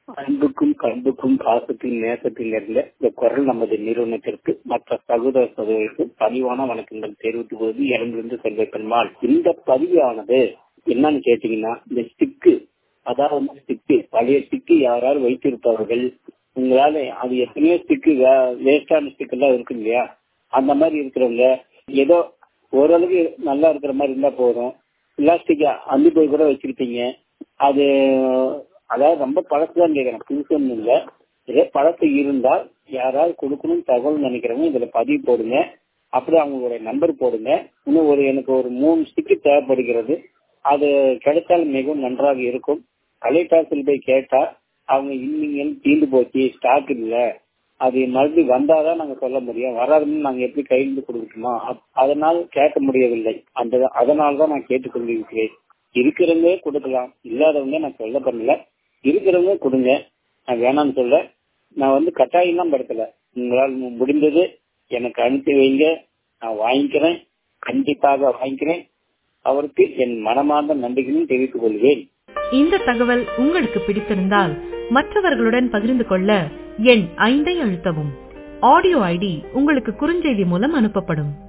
அன்புக்கும் பண்புக்கும் பாசத்தின் நேசத்தில் இருந்த இந்த குரல் நமது நிறுவனத்திற்கு மற்ற சகோதர சகோதரிக்கு பணிவான வணக்கங்கள் தெரிவித்துக் கொள்வது இறந்திருந்து செல்வ பெருமாள் இந்த பதிவானது என்னன்னு கேட்டீங்கன்னா இந்த ஸ்டிக்கு அதாவது ஸ்டிக்கு பழைய ஸ்டிக்கு யாராவது வைத்திருப்பவர்கள் உங்களால அது எத்தனையோ ஸ்டிக்கு வேஸ்டான ஸ்டிக் எல்லாம் இருக்கு இல்லையா அந்த மாதிரி இருக்கிறவங்க ஏதோ ஓரளவுக்கு நல்லா இருக்கிற மாதிரி இருந்தா போதும் பிளாஸ்டிக் அள்ளி போய் கூட வச்சிருப்பீங்க அது அதாவது ரொம்ப பழசுதான் கேட்கறேன் புதுசுன்னு இல்லை இதே பழசு இருந்தால் யாராவது கொடுக்கணும்னு தகவல் நினைக்கிறவங்க இதுல பதிவு போடுங்க அப்படி அவங்களுடைய நம்பர் போடுங்க இன்னும் ஒரு எனக்கு ஒரு மூணு ஸ்டிக்கு தேவைப்படுகிறது அது கிடைத்தால் மிகவும் நன்றாக இருக்கும் கலைட்டாசில் போய் கேட்டா அவங்க இன்னிங்க தீர்ந்து போச்சு ஸ்டாக் இல்ல அது மறுபடியும் வந்தாதான் நாங்க சொல்ல முடியும் வராதுன்னு நாங்க எப்படி கையிலிருந்து கொடுக்கணுமா அதனால் கேட்க முடியவில்லை அந்த அதனால தான் நான் கேட்டுக்கொண்டிருக்கிறேன் இருக்கிறவங்க கொடுக்கலாம் இல்லாதவங்க நான் சொல்ல பண்ணல இருக்கிறவங்க கொடுங்க நான் வேணாம்னு சொல்ல நான் வந்து கட்டாயம் படுத்தல உங்களால் முடிந்தது எனக்கு அனுப்பி வைங்க நான் வாங்கிக்கிறேன் கண்டிப்பாக வாங்கிக்கிறேன் அவருக்கு என் மனமார்ந்த நன்றிகளையும் தெரிவித்துக் கொள்வேன் இந்த தகவல் உங்களுக்கு பிடித்திருந்தால் மற்றவர்களுடன் பகிர்ந்து கொள்ள எண் ஐந்தை அழுத்தவும் ஆடியோ ஐடி உங்களுக்கு குறுஞ்செய்தி மூலம் அனுப்பப்படும்